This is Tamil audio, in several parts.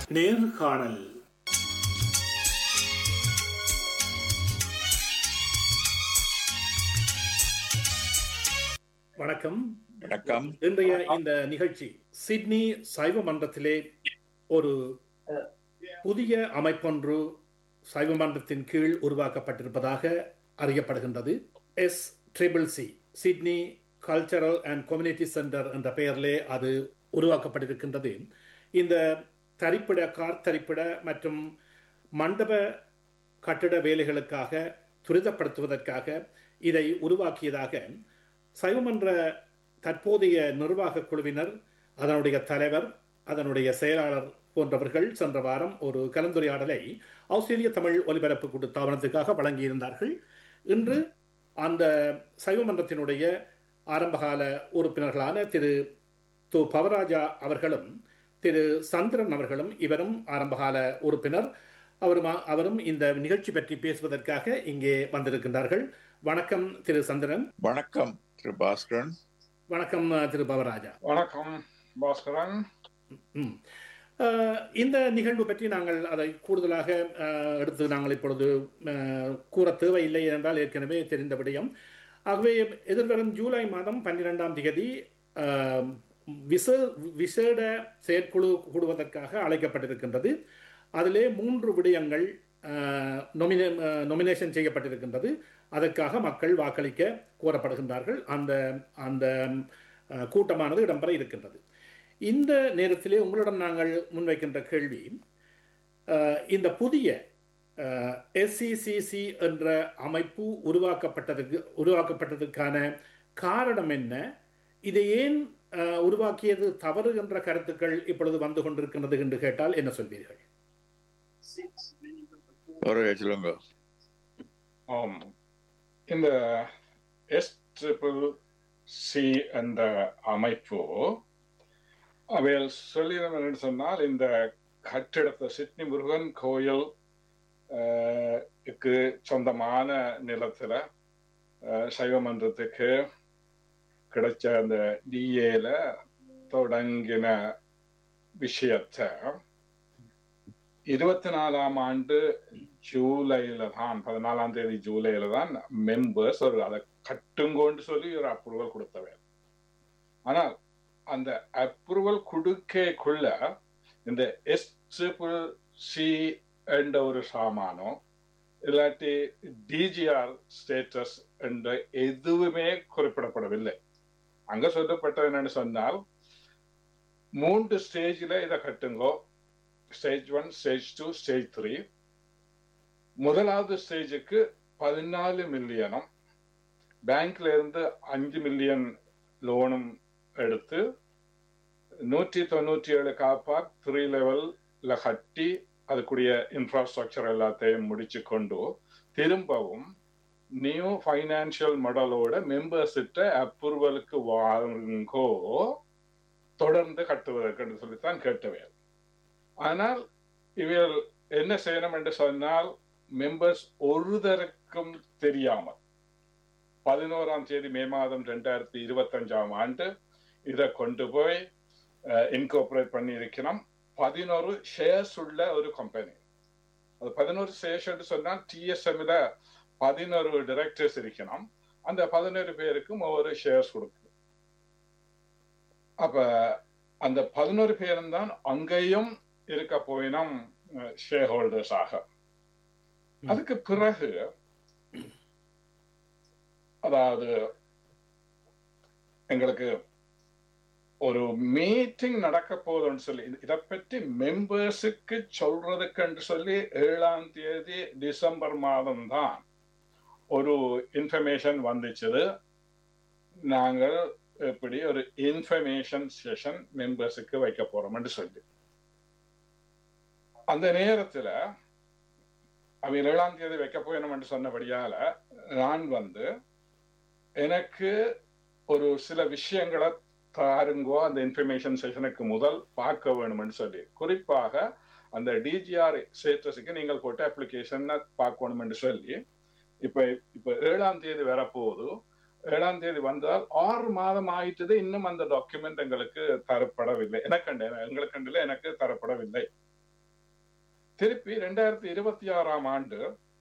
நேர்காணல் வணக்கம் வணக்கம் இன்றைய இந்த நிகழ்ச்சி சிட்னி சைவ மன்றத்திலே ஒரு புதிய அமைப்பொன்று சைவ மன்றத்தின் கீழ் உருவாக்கப்பட்டிருப்பதாக அறியப்படுகின்றது S triple C Sydney cultural and community centre என்ற பெயரிலே அது உருவாக்கப்பட்டிருக்கின்றது இந்த தரிப்பிட கார் தரிப்பிட மற்றும் மண்டப கட்டிட வேலைகளுக்காக துரிதப்படுத்துவதற்காக இதை உருவாக்கியதாக சைவமன்ற தற்போதைய நிர்வாக குழுவினர் அதனுடைய தலைவர் அதனுடைய செயலாளர் போன்றவர்கள் சென்ற வாரம் ஒரு கலந்துரையாடலை ஆஸ்திரேலிய தமிழ் ஒலிபரப்பு கூட்டு தாபனத்துக்காக வழங்கியிருந்தார்கள் இன்று அந்த சைவமன்றத்தினுடைய ஆரம்பகால உறுப்பினர்களான திரு து பவராஜா அவர்களும் திரு சந்திரன் அவர்களும் இவரும் ஆரம்பகால உறுப்பினர் அவரும் அவரும் இந்த நிகழ்ச்சி பற்றி பேசுவதற்காக இங்கே வந்திருக்கின்றார்கள் வணக்கம் திரு சந்திரன் வணக்கம் திரு பாஸ்கரன் வணக்கம் திரு பவராஜா வணக்கம் பாஸ்கரன் ம். அஹ், இந்த நிகழ்வு பற்றி நாங்கள் அதை கூடுதலாக அஹ், எடுத்து நாங்கள் இப்பொழுது அஹ், கூற தேவையில்லை என்றால் ஏற்கனவே தெரிந்த விடயம் ஆகவே எதிர்வரும் ஜூலை மாதம் பன்னிரெண்டாம் தேதி அஹ், விச விசேட செயற்குழு கூடுவதற்காக அழைக்கப்பட்டிருக்கின்றது அதிலே மூன்று விடயங்கள் நொமினே நொமினேஷன் செய்யப்பட்டிருக்கின்றது அதற்காக மக்கள் வாக்களிக்க கோரப்படுகின்றார்கள் அந்த அந்த அஹ், கூட்டமானது இடம்பெற இருக்கின்றது இந்த நேரத்திலே உங்களிடம் நாங்கள் முன்வைக்கின்ற கேள்வி அஹ், இந்த புதிய எஸ்சிசிசி என்ற அமைப்பு உருவாக்கப்பட்டதுக்கு உருவாக்கப்பட்டதுக்கான காரணம் என்ன இதை ஏன் அஹ், உருவாக்கியது தவறு என்ற கருத்துக்கள் இப்பொழுது வந்து கொண்டிருக்கின்றது என்று கேட்டால் என்ன சொல்வீர்கள் ஒரு சொல்லுங்க ஆம் இந்த எஸ் ட்ரிபிள் சி என்ற அமைப்பு அவையில் சொல்லிடம் என்று சொன்னால் இந்த கட்டிடத்தை சிட்னி முருகன் கோயில் அஹ், க்கு சொந்தமான நிலத்துல அஹ், சைவ மன்றத்துக்கு கிடைச்ச அந்த டிஏல தொடங்கின விஷயத்தை இருபத்தி நாலாம் ஆண்டு ஜூலைல தான் பதினாலாம் தேதி ஜூலைல தான் மெம்பர்ஸ் ஒரு அதை கட்டுங்கோன்னு சொல்லி ஒரு அப்ரூவல் கொடுத்தவை ஆனால் அந்த அப்ரூவல் கொடுக்கக்குள்ள இந்த எஸ் ட்ரிபிள் சி என்ற ஒரு சாமானோ இல்லாட்டி டிஜிஆர் ஸ்டேட்டஸ் என்ற எதுவுமே குறிப்பிடப்படவில்லை அங்க சொல்லப்பட்டது என்னன்னு சொன்னால் மூன்று ஸ்டேஜில் இதை கட்டுங்கோ stage one stage two stage three முதலாவது ஸ்டேஜுக்கு பதினாலு மில்லியனும் பேங்க்ல இருந்து அஞ்சு மில்லியன் லோனும் எடுத்து நூற்றி தொண்ணூற்றி ஏழு காப்பார் த்ரீ லெவல்ல கட்டி அதுக்குரிய இன்ஃப்ராஸ்ட்ரக்சர் எல்லாத்தையும் முடிச்சு கொண்டு திரும்பவும் நியூ ஃபைனான்சியல் மாடலோட மெம்பர்ஸ்கிட்ட அப்ரூவலுக்கு வாங்கோ தொடர்ந்து கட்டுவதற்கு சொல்லித்தான் கேட்டவை ஆனால் இவர்கள் என்ன செய்யணும் என்று சொன்னால் மெம்பர்ஸ் ஒருதருக்கும் தெரியாமல் பதினோராம் தேதி மே மாதம் ரெண்டாயிரத்தி இருபத்தஞ்சாம் ஆண்டு இதை கொண்டு போய் இன்கோபரேட் பண்ணி இருக்கிறோம் பதினோரு ஷேர்ஸ் உள்ள ஒரு கம்பெனி அது பதினோரு ஷேர்ஸ் என்று சொன்னால் டிஎஸ்எம்ல பதினோரு டைரக்டர்ஸ் இருக்கணும் அந்த பதினோரு பேருக்கும் ஒவ்வொரு ஷேர்ஸ் கொடுக்கும் அப்ப அந்த பதினோரு பேரும் தான் அங்கேயும் இருக்க போயினம் ஷேர் ஹோல்டர்ஸ் ஆக அதுக்கு பிறகு அதாவது எங்களுக்கு ஒரு மீட்டிங் நடக்க போதுன்னு சொல்லி இதை பற்றி மெம்பர்ஸுக்கு சொல்றதுக்குன்னு சொல்லி ஏழாம் தேதி டிசம்பர் மாதம் தான் ஒரு இன்ஃபர்மேஷன் வந்துச்சுது நாங்கள் எப்படி ஒரு இன்ஃபர்மேஷன் செஷன் மெம்பர்ஸுக்கு வைக்க போறோம்னு சொல்லி அந்த நேரத்துல அவங்க ஏழாம் தேதி வைக்க போயணும்னு சொன்னபடியால நான் வந்து எனக்கு ஒரு சில விஷயங்களை தாருங்கோ அந்த இன்ஃபர்மேஷன் செஷனுக்கு முதல் பார்க்க வேணும்னு சொல்லி குறிப்பாக அந்த டிஜிஆர் ஸ்டேட்டஸுக்கு நீங்கள் போட்ட அப்ளிகேஷன் பார்க்கணும்னு சொல்லி இப்ப இப்ப ஏழாம் தேதி வரப்போகுது ஏழாம் தேதி வந்தால் ஆறு மாதம் ஆயிட்டது இன்னும் அந்த டாக்குமெண்ட் எங்களுக்கு தரப்படவில்லை எனக்கு எங்களுக்கு எனக்கு தரப்படவில்லை திருப்பி ரெண்டாயிரத்தி இருபத்தி ஆறாம் ஆண்டு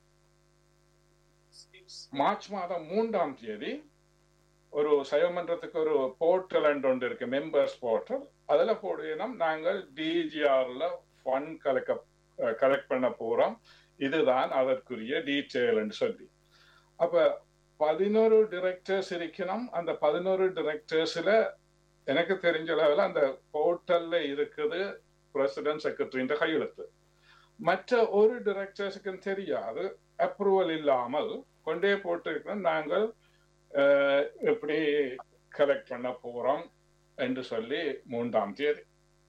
மார்ச் மாதம் மூன்றாம் தேதி ஒரு சைவமன்றத்துக்கு ஒரு போர்ட்டல் ஒன்று இருக்கு மெம்பர்ஸ் போர்ட்டல் அதுல போடுவோம் நாங்கள் டிஜிஆர்ல ஃபண்ட் கலெக்ட் கலெக்ட் பண்ண போறோம் இதுதான் அதற்குரிய டீட்டெயில் சொல்லி அப்ப பதினோரு டிரெக்டர்ஸ் இருக்கணும் அந்த பதினோரு டிரெக்டர்ஸ்ல எனக்கு தெரிஞ்ச அளவில் அந்த போர்ட்டல்ல இருக்குது பிரசிடென்ட் செக்ரட்டரின்ற கையெழுத்து மற்ற ஒரு டிரெக்டர்ஸுக்கும் தெரியாது அப்ரூவல் இல்லாமல் கொண்டே போட்டு நாங்கள் எப்படி கலெக்ட் பண்ண போறோம் என்று சொல்லி மூன்றாம் தேதி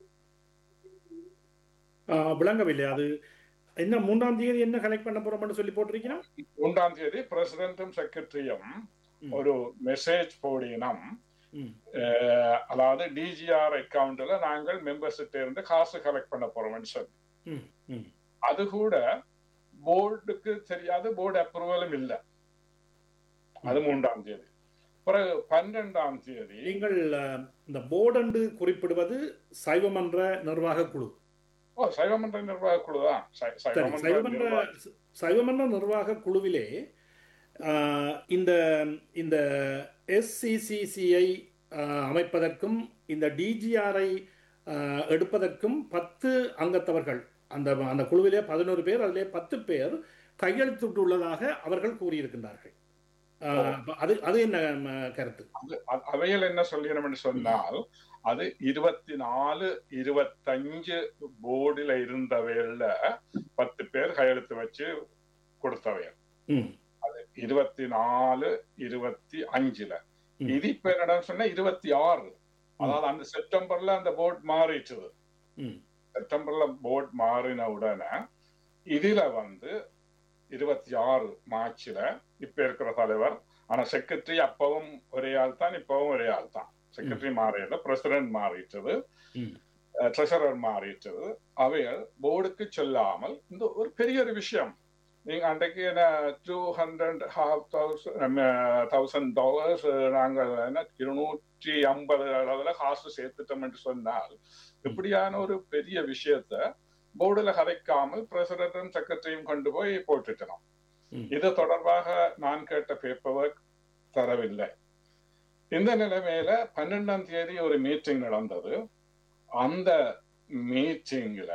விளங்கவில்லை அது என்ன மூன்றாம் தேதி என்ன கலெக்ட் பண்ண போறோம்னு சொல்லி போட்டிருக்கிறோம் மூன்றாம் தேதி பிரசிடென்டும் செக்ரட்டரியும் ஒரு மெசேஜ் போடினம் அதாவது டிஜிஆர் அக்கவுண்ட்ல நாங்கள் மெம்பர்ஸ்கிட்ட இருந்து காசு கலெக்ட் பண்ண போறோம்னு சொல்லி அது கூட போர்டுக்கு தெரியாது போர்டு அப்ரூவலும் இல்லை அது மூன்றாம் தேதி பிறகு பன்னெண்டாம் தேதி நீங்கள் இந்த போர்டு என்று குறிப்பிடுவது சைவமன்ற நிர்வாக குழு ஓ சைவமன்ற நிர்வாக குழு தான் சைவமன்ற சைவமன்ற நிர்வாக குழுவிலே இந்த இந்த எஸ்சிசிசிஐ அமைப்பதற்கும் இந்த டிஜிஆரை எடுப்பதற்கும் பத்து அங்கத்தவர்கள் அந்த அந்த குழுவிலே பதினோரு பேர் அதிலே பத்து பேர் கையெழுத்திட்டுள்ளதாக அவர்கள் கூறியிருக்கின்றார்கள் அது அது என்ன கருத்து அவையில் என்ன சொல்லிடணும்னு சொன்னால் அது இருபத்தி நாலு இருபத்தஞ்சு போர்டில் இருந்தவையில பத்து பேர் கையெழுத்து வச்சு கொடுத்தவையல் அது இருபத்தி நாலு இருபத்தி அஞ்சுல இது இப்ப என்ன சொன்னா இருபத்தி ஆறு அதாவது அந்த செப்டம்பர்ல அந்த போர்ட் மாறிட்டுது செப்டம்பர்ல போர்ட் மாறின உடனே இதுல வந்து இருபத்தி ஆறு மார்ச்ல இப்ப இருக்கிற தலைவர் ஆனா செக்ரட்டரி அப்பவும் ஒரே ஆள் தான் இப்பவும் ஒரே ஆள் தான் செக்ரட்டரி மாறியது பிரசிடென்ட் மாறிட்டது ட்ரெஷரர் மாறிட்டது அவைகள் போர்டுக்கு சொல்லாமல் இந்த ஒரு பெரிய ஒரு விஷயம் நீங்க அன்றைக்கு என்ன two hundred half thousand thousand dollars நாங்கள் என்ன இருநூற்றி ஐம்பது அளவுல காசு சேர்த்துட்டோம் என்று சொன்னால் இப்படியான ஒரு பெரிய விஷயத்த போர்டுல கதைக்காமல் பிரசிடண்டும் செக்ரட்டரியும் கொண்டு போய் போட்டுட்டோம் இது தொடர்பாக நான் கேட்ட பேப்பர் ஒர்க் தரவில்லை இந்த நிலைமையில பன்னெண்டாம் தேதி ஒரு மீட்டிங் நடந்தது அந்த மீட்டிங்ல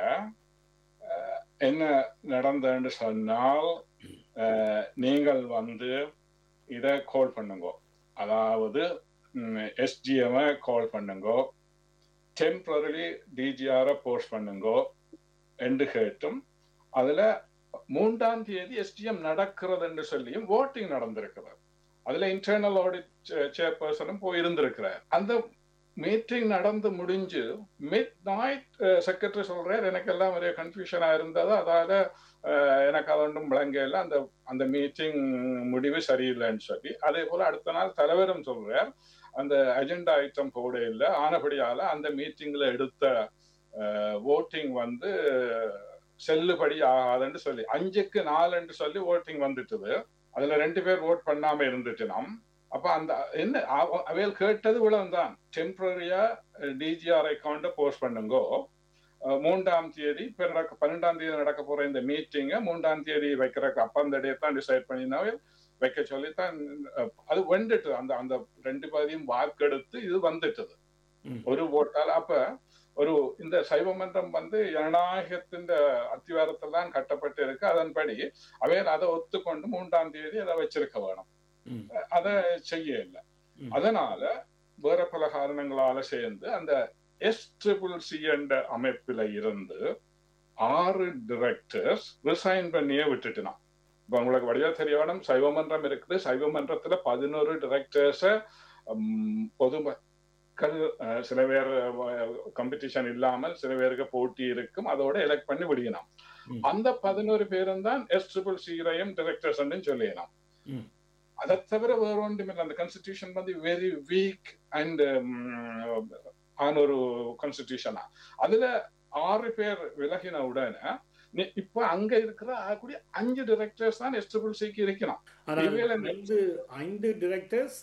என்ன நடந்ததுன்னு சொன்னால் நீங்கள் வந்து இதை கால் பண்ணுங்க அதாவது எஸ்டிஎம் கால் பண்ணுங்க டெம்பரரி டிஜிஆரை போஸ்ட் பண்ணுங்க என்று கேட்டும் அதுல மூன்றாம் தேதி எஸ்டிஎம் நடக்கிறது என்று சொல்லியும் ஓட்டிங் நடந்திருக்கிறது அதுல இன்டர்னல் ஆடிட் சேர்பர்சனும் போய் இருந்திருக்கிறார் அந்த மீட்டிங் நடந்து முடிஞ்சு மிட் நைட் செக்ரட்டரி சொல்றாரு எனக்கு எல்லாம் ஒரே கன்ஃபியூஷனா இருந்தது அதால எனக்கு அது ஒன்றும் விளங்கல அந்த அந்த மீட்டிங் முடிவு சரியில்லைன்னு சொல்லி அதே போல அடுத்த நாள் தலைவரும் சொல்றார் அந்த அஜெண்டா ஐட்டம் போட இல்லை ஆனபடியால அந்த மீட்டிங்ல எடுத்த ஓட்டிங் வந்து செல்லுபடி ஆகாதுன்னு சொல்லி அஞ்சுக்கு நாலுன்னு சொல்லி ஓட்டிங் வந்துட்டுது அதுல ரெண்டு பேர் ஓட் பண்ணாம இருந்துட்டு நாம் அப்ப அந்த என்ன அவையில் கேட்டது இவ்வளவுதான் டெம்பரரியா டிஜிஆர் அக்கௌண்ட போஸ்ட் பண்ணுங்கோ மூன்றாம் தேதி இப்ப நடக்க பன்னெண்டாம் தேதி நடக்க போற இந்த மீட்டிங்க மூன்றாம் தேதி வைக்கிறக்கு அப்ப அந்த டே தான் டிசைட் பண்ணினாவே வைக்க சொல்லித்தான் அது வந்துட்டு அந்த அந்த ரெண்டு பேரையும் வாக்கெடுத்து இது வந்துட்டது ஒரு ஓட்டால் அப்ப ஒரு இந்த சைவ மன்றம் வந்து ஜனநாயகத்தின் அத்திவாரத்தில் தான் கட்டப்பட்டு இருக்கு அதன்படி அவையில் அதை ஒத்துக்கொண்டு மூன்றாம் தேதி அதை வச்சிருக்க வேணும் அதை செய்ய இல்லை அதனால வேற பல காரணங்களால சேர்ந்து அந்த எஸ் ட்ரிபிள் சி என்ற அமைப்பில இருந்து ஆறு டிரெக்டர்ஸ் ரிசைன் பண்ணியே விட்டுட்டுனான் இப்ப உங்களுக்கு வடிவா தெரிய வேணும் சைவமன்றம் இருக்குது சைவமன்றத்துல பதினோரு டிரெக்டர்ஸ பொதுமக்கள் சில பேர் காம்படிஷன் இல்லாமல் சில பேருக்கு போட்டி இருக்கும் அதோட எலெக்ட் பண்ணி விடியணும் அந்த பதினோரு பேரும் தான் எஸ் ட்ரிபிள் சிரையும் டிரெக்டர்ஸ் சொல்லிடலாம் அதை தவிர வேற ஒன்றும் இல்லை அந்த கான்ஸ்டிடியூஷன் வந்து வெரி வீக் அண்ட் ஆன ஒரு கான்ஸ்டிடியூஷனா அதுல ஆறு பேர் விலகின உடனே இப்ப அங்க இருக்கிற கூடிய அஞ்சு டிரெக்டர்ஸ் தான் எஸ் ட்ரிபிள் சிக்கு இருக்கணும் ஐந்து ஐந்து டிரெக்டர்ஸ்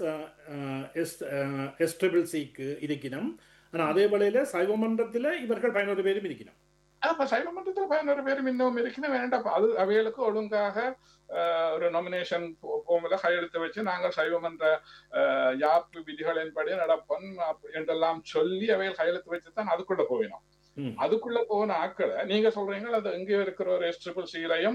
எஸ் ட்ரிபிள் சிக்கு இருக்கணும் ஆனா அதே வேளையில சைவமன்றத்துல இவர்கள் பதினோரு பேரும் இருக்கணும் அப்ப சைவ மன்றத்துல பதினோரு பேரும் இன்னும் இருக்கணும் வேண்டாம் அது அவைகளுக்கு ஒழுங்காக அஹ், ஒரு நாமினேஷன் போகும்போது கையெழுத்து வச்சு நாங்கள் சைவ மன்ற அஹ், யாப்பு விதிகளின்படி நடப்போம் அப்படி என்றெல்லாம் சொல்லி அவைகள் கையெழுத்து வச்சு தான் அதுக்குள்ள போயினோம் ம். அதுக்குள்ள போன ஆட்களை நீங்க சொல்றீங்க அது எங்கேயோ இருக்கிற ஒரு எஸ் ட்ரிபிள் சிலையும்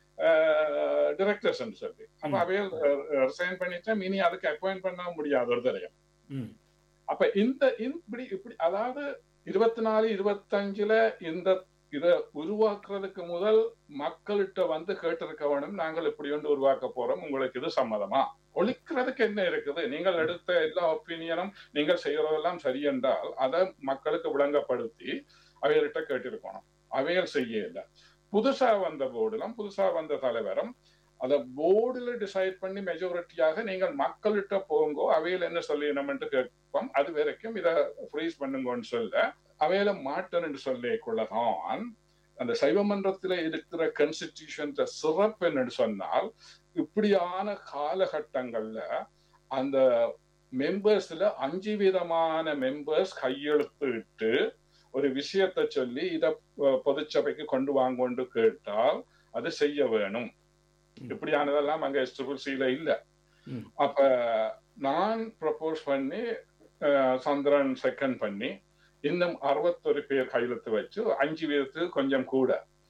டிரெக்டர்ஸ் சொல்லி அப்ப ம். அவைகள் ரிசைன் பண்ணிட்டா இனி அதுக்கு அப்பாயிண்ட் பண்ண முடியாது ஒரு தரையும் ம் அப்ப இந்த இப்படி இப்படி அதாவது இருபத்தி நாலு இருபத்தஞ்சுல இந்த இத உருவாக்குறதுக்கு முதல் மக்கள்கிட்ட வந்து கேட்டிருக்க வேணும் நாங்கள் இப்படி ஒன்று உருவாக்க போறோம் உங்களுக்கு இது சம்மதமா ஒழிக்கிறதுக்கு என்ன இருக்குது நீங்கள் எடுத்த எல்லா ஒப்பீனியனும் நீங்கள் செய்யறதெல்லாம் சரி என்றால் அதை மக்களுக்கு விளங்கப்படுத்தி அவைகள்கிட்ட கேட்டிருக்கணும் அவைகள் செய்யல புதுசா வந்த போர்டுலாம் புதுசா வந்த தலைவரும் அதை போர்டுல டிசைட் பண்ணி மெஜாரிட்டியாக நீங்கள் மக்கள்கிட்ட போங்கோ அவையில் என்ன சொல்லிடணும்னு கேட்போம் அது வரைக்கும் இதை ஃப்ரீஸ் பண்ணுங்கன்னு சொல்ல அவையில மாட்டேன்னு சொல்லிக்குள்ளதான் அந்த சைவ மன்றத்துல இருக்கிற கான்ஸ்டிடியூஷன் சிறப்பு என்னன்னு சொன்னால் இப்படியான காலகட்டங்கள்ல அந்த மெம்பர்ஸ்ல அஞ்சு விதமான மெம்பர்ஸ் கையெழுத்து இட்டு ஒரு விஷயத்தை சொல்லி இத அஹ், பொதுச்சபைக்கு கொண்டு வாங்கொண்டு கேட்டால் அது செய்ய வேணும் ம். இப்படியானதெல்லாம் அங்க ட்ரிபிள் சில இல்ல ம். அப்ப நான் ப்ரப்போஸ் பண்ணி அஹ், சந்திரன் செகண்ட் பண்ணி இன்னும் அறுபத்தொரு பேர் கையெழுத்து வச்சு அஞ்சு பேருக்கு கொஞ்சம் கூட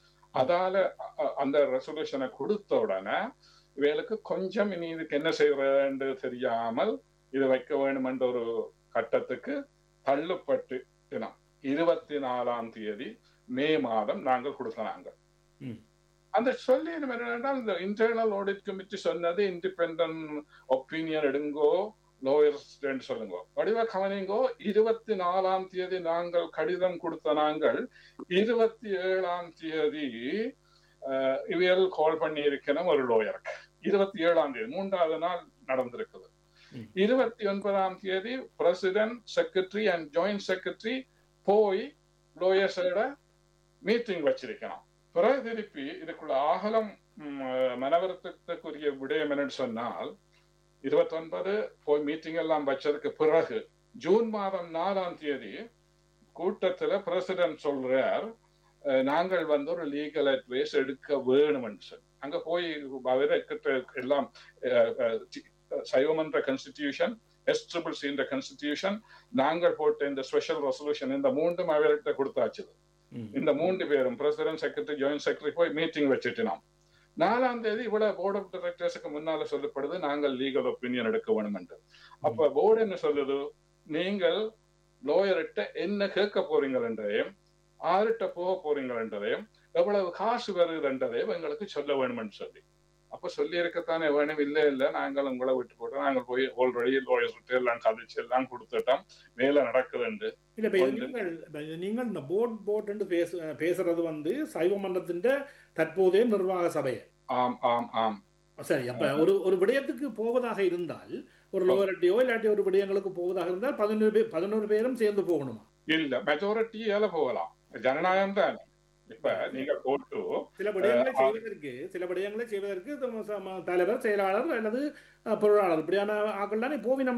அதால அ- அந்த ரெசல்யூஷனை கொடுத்த உடனே இவளுக்கு கொஞ்சம் இனி இதுக்கு என்ன செய்யறது தெரியாமல் இது வைக்க வேணுமென்ற ஒரு கட்டத்துக்கு தள்ளுப்பட்டு தினம் இருபத்தி நாலாம் தேதி மே மாதம் நாங்கள் கொடுத்தனாங்க ம். அந்த சொல்லி என்னென்றால் இந்த இன்டர்னல் ஆடிட் கமிட்டி சொன்னது இண்டிபெண்ட் ஒப்பீனியன் எடுங்கோ லோயர்ஸ் சொல்லுங்க வடிவ கவனிங்கோ இருபத்தி நாலாம் தேதி நாங்கள் கடிதம் கொடுத்த நாங்கள் இருபத்தி ஏழாம் தேதி அஹ், இவியல் கால் பண்ணி இருக்கணும் ஒரு லோயருக்கு இருபத்தி ஏழாம் தேதி மூன்றாவது நாள் நடந்திருக்குது ம். இருபத்தி ஒன்பதாம் தேதி president secretary and joint secretary போய் லோயர்ஸோட மீட்டிங் வச்சிருக்கணும் பிறகு திருப்பி இதுக்குள்ள ஆகலம் ம், மனவருத்தத்துக்குரிய விடயம் என்னன்னு சொன்னால் இருபத்தொன்பது போய் மீட்டிங் எல்லாம் வச்சதுக்கு பிறகு ஜூன் மாதம் நாலாம் தேதி கூட்டத்துல பிரசிடென்ட் சொல்றார் அஹ், நாங்கள் வந்து ஒரு லீகல் அட்வைஸ் எடுக்க வேணும்னு சொல்லி அங்க போய் அவர்கிட்ட எல்லாம் அஹ், அஹ், தி- சைவமன்ற constitution S triple C constitution நாங்கள் போட்ட இந்த ஸ்பெஷல் ரெசல்யூஷன் இந்த மூன்றும் அவர்கிட்ட கொடுத்தாச்சு ம். இந்த மூன்று பேரும் பிரசிடென்ட் செக்ரட்டரி ஜாயிண்ட் செக்ரட்டரி போய் மீட்டிங் வச்சுட்டு நாம் நாலாம் தேதி இவ்வளவு போர்ட் ஆஃப் டைரக்டர்ஸுக்கு முன்னால சொல்லப்படுது நாங்கள் லீகல் ஒப்பீனியன் எடுக்க வேணும் என்று அப்ப போர்டு என்ன சொல்லுது நீங்கள் லோயர்கிட்ட என்ன கேட்க போறீங்கள் என்றதையும் ஆறுகிட்ட போக போறீங்கள் என்றதையும் எவ்வளவு காசு வருது என்றதையும் எங்களுக்கு சொல்ல வேணும்னு சொல்லி அப்ப சொல்லி இருக்கத்தானே வேணும் இல்ல இல்ல நாங்கள் உங்களை விட்டு போட்டோம் நாங்கள் போய் ஆல்ரெடி லோயர்ஸ் எல்லாம் கதைச்சு எல்லாம் கொடுத்துட்டோம் மேல நடக்குதுண்டு இல்ல இப்ப இது ஒன்று. நீங்கள் இப்ப இது நீங்கள் இந்த போர்ட் போர்ட் பேச பேசுறது வந்து சைவ மன்றத்தின் தற்போதைய நிர்வாக சபை ஆம் ஆம் ஆம் சரி அப்ப ஒரு ஒரு விடயத்துக்கு போவதாக இருந்தால் ஒரு லோவரட்டியோ இல்லாட்டி ஒரு விடயங்களுக்கு போவதாக இருந்தால் பதினோரு பேர் பதினோரு பேரும் சேர்ந்து போகணுமா இல்ல மெஜாரிட்டியால போகலாம் ஜனநாயகம் தான் இப்ப நீங்க போட்டு சில விடயங்களை செய்வதற்கு சில விடயங்களை செய்வதற்கு தம் சம- தலைவர் செயலாளர் அல்லது அஹ், பொருளாளர் இப்படியான ஆக்கள் தானே போவினம்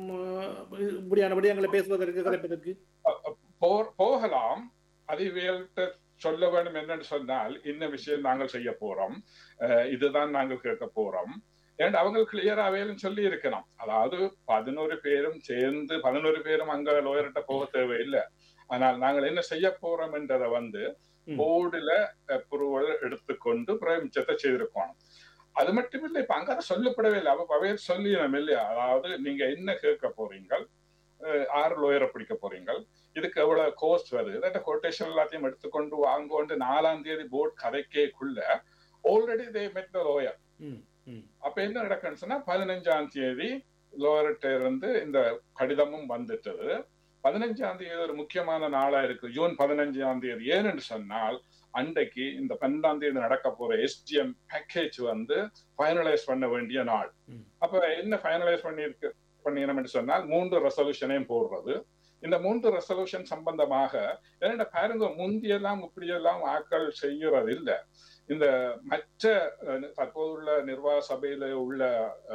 இப்படியான விடயங்களை பேசுவதற்கு கலைப்பதற்கு போ- போகலாம் அது இவைகள்ட்ட சொல்ல வேண்டும் என்னன்னு சொன்னால் இந்த விஷயம் நாங்கள் செய்ய போறோம் அஹ் இதுதான் நாங்கள் கேட்க போறோம் ஏன் அவங்க கிளியரா அவையிலும் சொல்லி இருக்கணும் அதாவது பதினோரு பேரும் சேர்ந்து பதினோரு பேரும் அங்க லோயர்கிட்ட போக தேவையில்லை ஆனால் நாங்கள் என்ன செய்ய போறோம் என்றதை வந்து ம். போர்டுல அப்ரூவல் எடுத்துக்கொண்டு பிரமிச்சத்தை செய்திருக்கோம் அது மட்டும் இல்லை இப்ப அங்க அதை சொல்லப்படவே இல்லை அவ அவையில் சொல்லிடணும் இல்லையா அதாவது நீங்க என்ன கேட்க போறீங்க அஹ் ஆறு லோயரை பிடிக்க போறீங்க இதுக்கு எவ்வளவு கோஸ்ட் வருது இந்த கொட்டேஷன் எல்லாத்தையும் எடுத்துக்கொண்டு வாங்கொண்டு நாலாம் தேதி போர்ட் கதைக்கேக்குள்ள ஆல்ரெடி தே மெட் த லோயர் ம், ம். அப்ப என்ன நடக்குன்னு சொன்னா பதினஞ்சாம் தேதி லோயர்கிட்ட இருந்து இந்த கடிதமும் வந்துட்டது பதினஞ்சாம் தேதி ஒரு முக்கியமான நாளா இருக்கு ஜூன் பதினஞ்சாம் தேதி ஏன்னு சொன்னால் அன்றைக்கு இந்த பன்னெண்டாம் தேதி நடக்க போற எஸ்டிஎம் பேக்கேஜ் வந்து ஃபைனலைஸ் பண்ண வேண்டிய நாள் ம். அப்ப என்ன ஃபைனலைஸ் பண்ணிருக்கு பண்ணிடணும்னு சொன்னால் மூன்று ரெசல்யூஷனையும் போடுறது இந்த மூன்று ரெசல்யூஷன் சம்பந்தமாக ஏன்னா பாருங்க முந்தியெல்லாம் இப்படியெல்லாம் ஆக்கள் செய்யறது இல்ல இந்த மற்ற அஹ், தற்போதுள்ள நிர்வாக சபையில உள்ள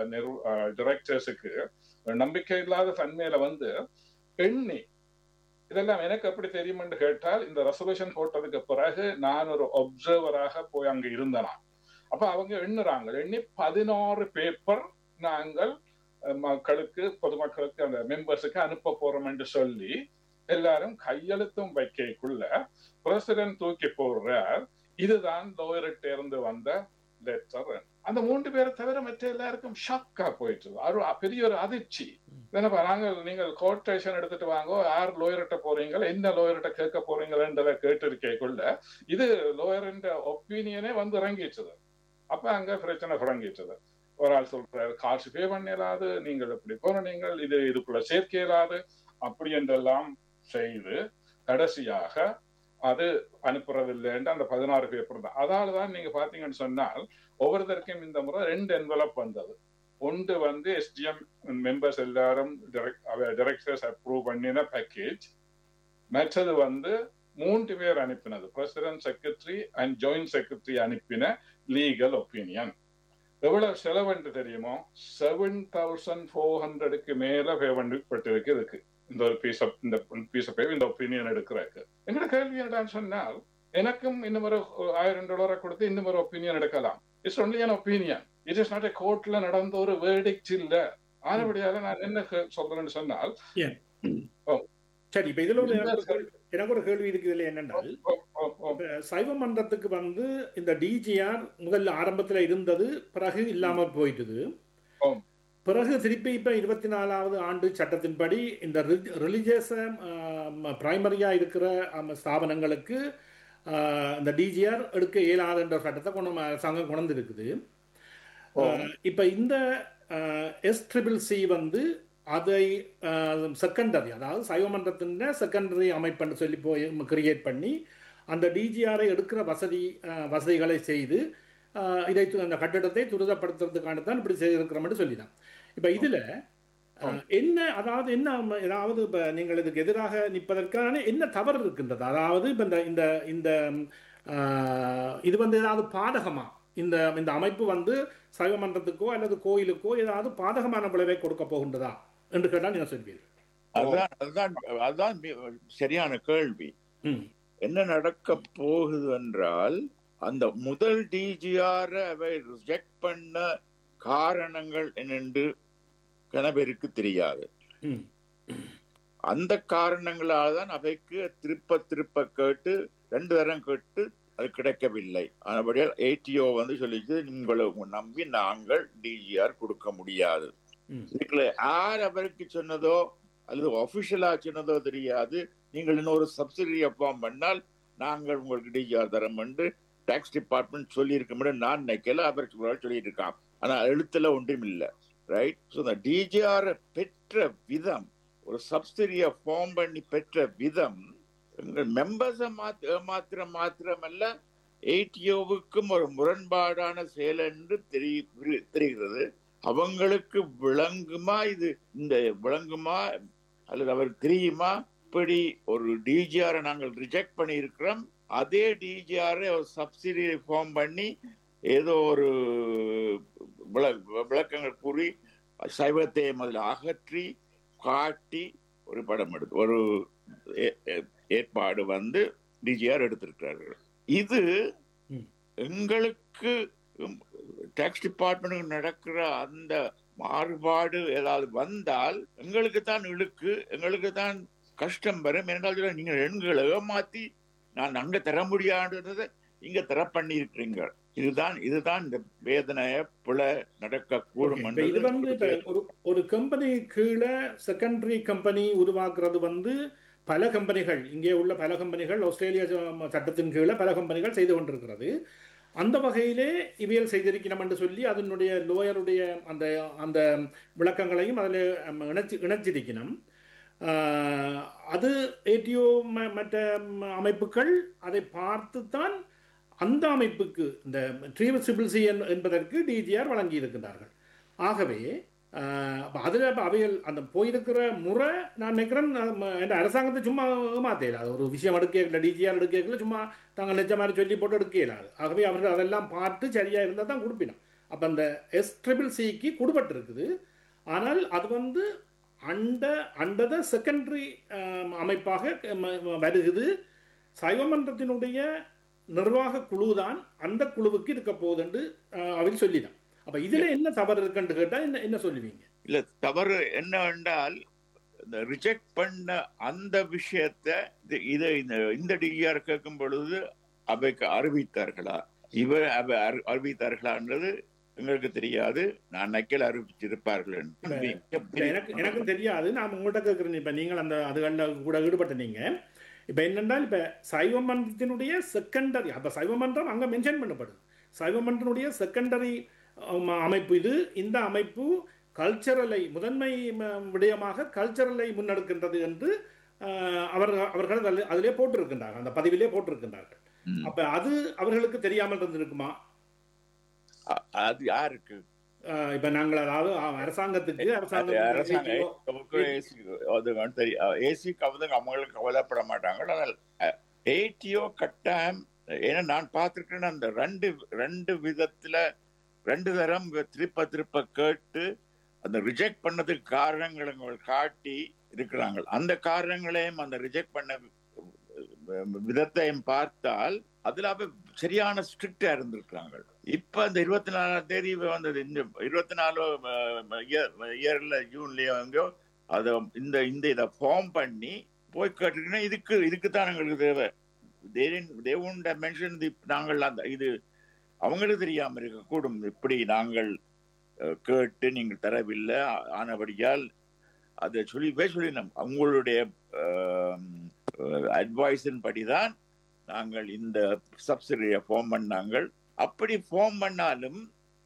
டிரெக்டர்ஸுக்கு நம்பிக்கை இல்லாத தன்மையில வந்து எண்ணி இதெல்லாம் எனக்கு எப்படி தெரியும் என்று கேட்டால் இந்த ரெசல்யூஷன் போட்டதுக்கு பிறகு நான் ஒரு ஒப்சர்வராக போய் அங்க இருந்தனா அப்ப அவங்க எண்ணுறாங்க எண்ணி பதினாறு பேப்பர் நாங்கள் மக்களுக்கு பொதுமக்களுக்கு அந்த மெம்பர்ஸுக்கு அனுப்ப போறோம் என்று சொல்லி எல்லாரும் கையெழுத்தும் வைக்கக்குள்ள பிரசிடென்ட் தூக்கி போடுறார் இதுதான் லோயர்கிட்ட இருந்து வந்த லெட்டர் அந்த மூன்று பேரை தவிர மற்ற எல்லாருக்கும் ஷாக்கா போயிட்டு அது பெரிய ஒரு அதிர்ச்சி என்னப்பா நாங்கள் நீங்கள் கோட்டேஷன் எடுத்துட்டு வாங்க யார் லோயர்கிட்ட போறீங்க என்ன லோயர்கிட்ட கேட்க போறீங்களன்றத கேட்டு இருக்கேக்குள்ள இது லோயரின் ஒப்பீனியனே வந்து இறங்கிச்சது அப்ப அங்க பிரச்சனை தொடங்கிச்சது ஒரு ஆள் சொல்றாரு காசு பே பண்ணிடாது நீங்கள் இப்படி போற நீங்கள் இது இதுக்குள்ள சேர்க்க இயலாது அப்படி என்றெல்லாம் செய்து கடைசியாக அது அனுப்புறதில்லைன்னு அந்த பதினாறு பேப்பர் தான் அதால தான் நீங்க பாத்தீங்கன்னு சொன்னால் ஒவ்வொருத்தருக்கும் இந்த முறை ரெண்டு என்வலப் வந்தது ஒன்று வந்து எஸ்டிஎம் மெம்பர்ஸ் எல்லாரும் டைரக்டர்ஸ் அப்ரூவ் பண்ணின பேக்கேஜ் மற்றது வந்து மூன்று பேர் அனுப்பினது president secretary and joint secretary அனுப்பின லீகல் ஒப்பீனியன் எவ்வளவு செலவுன்னு தெரியுமோ செவன் தௌசண்ட் ஃபோர் ஹண்ட்ரடுக்கு மேல பேமெண்ட் இதுக்கு இந்த ஒரு பீஸ் ஆஃப் இந்த பீஸ் ஆஃப் இந்த ஒப்பீனியன் எடுக்கிறதுக்கு எங்களோட கேள்வி என்னடான்னு சொன்னால் எனக்கும் இன்னும் ஒரு ஆயிரம் டாலரை கொடுத்து இன்னும் ஒரு ஒப்பீனியன் எடுக்கலாம் it's only an opinion it is not கோர்ட்ல நடந்த ஒரு வேர்டிக்ட் இல்ல ஆனபடியால நான் என்ன சொல்றேன்னு சொன்னால் சரி இப்ப இதுல ஒரு எனக்கு ஒரு கேள்வி இருக்குது இதுல என்னென்றால் சைவ மன்றத்துக்கு வந்து இந்த டிஜிஆர் முதல்ல ஆரம்பத்துல இருந்தது பிறகு இல்லாம போயிட்டுது பிறகு திருப்பி இப்ப இருபத்தி நாலாவது ஆண்டு சட்டத்தின்படி இந்த ரிலிஜியஸ பிரைமரியா இருக்கிற ஸ்தாபனங்களுக்கு இந்த டிஜிஆர் எடுக்க இயலாதுன்ற சட்டத்தை கொண்டு அரசாங்கம் கொண்டு இருக்குது இப்ப இந்த எஸ் ட்ரிபிள் சி வந்து அதை செகண்டரி அதாவது சைவமன்றத்தின் செகண்டரி அமைப்புன்னு சொல்லி போய் கிரியேட் பண்ணி அந்த டிஜிஆரை எடுக்கிற வசதி வசதிகளை செய்து இதை அந்த கட்டிடத்தை துரிதப்படுத்துறதுக்கான தான் இப்படி செய்திருக்கிறோம்னு சொல்லிதான் இப்போ இதில் என்ன அதாவது என்ன ஏதாவது இப்போ நீங்கள் இதுக்கு எதிராக நிற்பதற்கான என்ன தவறு இருக்கின்றது அதாவது இப்போ இந்த இந்த இந்த இது வந்து ஏதாவது பாதகமா இந்த இந்த அமைப்பு வந்து சைவமன்றத்துக்கோ அல்லது கோயிலுக்கோ ஏதாவது பாதகமான விளைவை கொடுக்க போகின்றதா என்று கேட்டால் நீங்கள் சொல்வீர்கள் அதுதான் அதுதான் அதுதான் சரியான கேள்வி என்ன நடக்க போகுது என்றால் அந்த முதல் டிஜிஆர் அவை ரிஜெக்ட் பண்ண காரணங்கள் என்னென்று கணவருக்கு தெரியாது அந்த காரணங்களால் தான் அவைக்கு திருப்ப திருப்ப கேட்டு ரெண்டு தரம் கேட்டு அது கிடைக்கவில்லை ஆனபடியால் ஏடிஓ வந்து சொல்லிச்சு உங்களை நம்பி நாங்கள் டிஜிஆர் கொடுக்க முடியாது இதுக்குள்ள யார் அவருக்கு சொன்னதோ அல்லது ஒபிஷியலா சொன்னதோ தெரியாது நீங்கள் இன்னொரு சப்சிடியை ஃபார்ம் பண்ணால் நாங்கள் உங்களுக்கு டிஜிஆர் தரம் என்று டாக்ஸ் டிபார்ட்மெண்ட் சொல்லியிருக்க நான் நினைக்கல அவர் சொல்லிட்டு இருக்கான் ஆனா எழுத்துல ஒன்றும் இல்லை ரைட் ஸோ இந்த டிஜிஆர் பெற்ற விதம் ஒரு சப்சிடியை ஃபார்ம் பண்ணி பெற்ற விதம் மெம்பர்ஸை மாத்த மாத்திரம் மாத்திரமல்ல ஏடிஓவுக்கும் ஒரு முரண்பாடான செயல் என்று தெரிகிறது அவங்களுக்கு விளங்குமா இது இந்த விளங்குமா அல்லது அவருக்கு தெரியுமா இப்படி ஒரு டிஜிஆரை நாங்கள் ரிஜெக்ட் பண்ணி இருக்கிறோம் அதே டிஜிஆரை ஒரு சப்சிடி ஃபார்ம் பண்ணி ஏதோ ஒரு விளக்கங்கள் கூறி சைவத்தை முதல்ல அகற்றி காட்டி ஒரு படம் எடுத்து ஒரு ஏற்பாடு வந்து டிஜிஆர் எடுத்திருக்கிறார்கள் இது எங்களுக்கு டாக்ஸ் டிபார்ட்மெண்ட் நடக்கிற அந்த மாறுபாடு ஏதாவது வந்தால் எங்களுக்கு தான் இழுக்கு எங்களுக்கு தான் கஷ்டம் வரும் என்றால் நீங்க எண்களை ஏமாத்தி நான் அங்க தர முடியாதுன்றதை இங்க தர பண்ணி இருக்கிறீங்க இதுதான் இதுதான் இந்த வேதனைய பிழை நடக்க கூடும் இது வந்து ஒரு ஒரு கம்பெனி கீழே செகண்டரி கம்பெனி உருவாக்குறது வந்து பல கம்பெனிகள் இங்கே உள்ள பல கம்பெனிகள் ஆஸ்திரேலியா சட்டத்தின் கீழே பல கம்பெனிகள் செய்து கொண்டிருக்கிறது அந்த வகையிலே இவியல் செய்திருக்கணும் என்று சொல்லி அதனுடைய லோயருடைய அந்த அந்த விளக்கங்களையும் அதில் இணைச்சி இணைச்சிருக்கணும் அது ஏடிஓ மற்ற அமைப்புகள் அதை பார்த்துத்தான் அந்த அமைப்புக்கு இந்த ட்ரீவசிபிள்சி என்பதற்கு டிஜிஆர் வழங்கி இருக்கின்றார்கள் ஆகவே அதில் அவைகள் அந்த போயிருக்கிற முறை நான் நினைக்கிறேன் என் அரசாங்கத்தை சும்மா ஏமாத்தையில அது ஒரு விஷயம் எடுக்கல டிஜிஆர் எடுக்கல சும்மா தாங்கள் நிஜ மாதிரி சொல்லி போட்டு எடுக்கலாது ஆகவே அவர்கள் அதெல்லாம் பார்த்து சரியாக இருந்தால் தான் கொடுப்பினோம் அப்போ அந்த எஸ் ட்ரிபிள் சிக்கு கொடுபட்டு இருக்குது ஆனால் அது வந்து அந்த அண்டத செகண்டரி அமைப்பாக ம- ம- வருகிறது சைவமன்றத்தினுடைய நிர்வாக குழு தான் அந்த குழுவுக்கு இருக்க போகுது என்று அஹ், அவர் சொல்லிதான் அப்ப இதுல என்ன தவறு இருக்குன்னு கேட்டா என்ன என்ன சொல்லுவீங்க இல்ல தவறு என்ன என்றால் இந்த ரிஜெக்ட் பண்ண அந்த விஷயத்தை இது- இதை இந்த இந்த டிஆர் கேட்கும் பொழுது அவைக்கு அறிவித்தார்களா இவர் அவை அறி- அறிவித்தார்களான்றது எங்களுக்கு தெரியாது நான் நக்கல் அறிவிச்சிருப்பார்கள் என்று. இல்ல, எனக்கு எனக்கும் தெரியாது நான் உங்கள்கிட்ட கேட்குறேன் இப்போ நீங்கள் அந்த அதுகளில் கூட ஈடுபட்ட நீங்க இப்போ என்னென்றால் இப்போ சைவ மன்றத்தினுடைய செகண்டரி அப்போ சைவ மன்றம் அங்கே மென்ஷன் பண்ணப்படுது சைவ மன்றத்தினுடைய செகண்டரி அமைப்பு இது இந்த அமைப்பு கல்ச்சரலை முதன்மை ம- விடயமாக கல்ச்சரலை முன்னெடுக்கின்றது என்று அஹ், அவர்கள் அவர்கள் அதில் அதிலே போட்டிருக்கின்றார்கள் அந்த பதிவிலே போட்டிருக்கின்றார்கள் ம். அப்ப அது அவர்களுக்கு தெரியாமல் இருந்திருக்குமா அ- அது யாருக்கு அஹ், இப்ப நாங்கள் அதாவது அஹ், அரசாங்கத்துக்கு அது அரசாங்கம் அரசாங்க ஏசிக்கு வந்து அவங்களுக்கு கவலைப்பட மாட்டாங்க ஆனால் ஏடிஓ கட்டாயம் ஏன்னா நான் பார்த்திருக்கேன் அந்த ரெண்டு ரெண்டு விதத்துல ரெண்டு தரம் திருப்ப திருப்ப கேட்டு அந்த ரிஜெக்ட் பண்ணதுக்கு காரணங்களை அவங்க காட்டி இருக்கிறாங்க அந்த காரணங்களையும் அந்த ரிஜெக்ட் பண்ண விதத்தையும் பார்த்தால் அதுல அவ சரியான ஸ்ட்ரிக்டா இருந்திருக்காங்க இப்ப இந்த இருபத்தி நாலாம் தேதி வந்தது இந்த இருபத்தி நாலு இயர்ல ஜூன்லயோ எங்கேயோ அத இந்த இந்த இதை ஃபார்ம் பண்ணி போய் கேட்டுக்கினா இதுக்கு இதுக்கு தான் எங்களுக்கு தேவை தேவுண்ட மென்ஷன் நாங்கள் அந்த இது அவங்களுக்கு தெரியாம இருக்கக்கூடும் இப்படி நாங்கள் அஹ், கேட்டு நீங்கள் தரவில்லை ஆ- ஆனபடியால் அதை சொல்லி போய் சொல்லினோம் அவங்களுடைய அட்வைஸின் படிதான் நாங்கள் இந்த சப்சிடியை ஃபார்ம் பண்ணாங்கள் அப்படி ஃபார்ம் பண்ணாலும்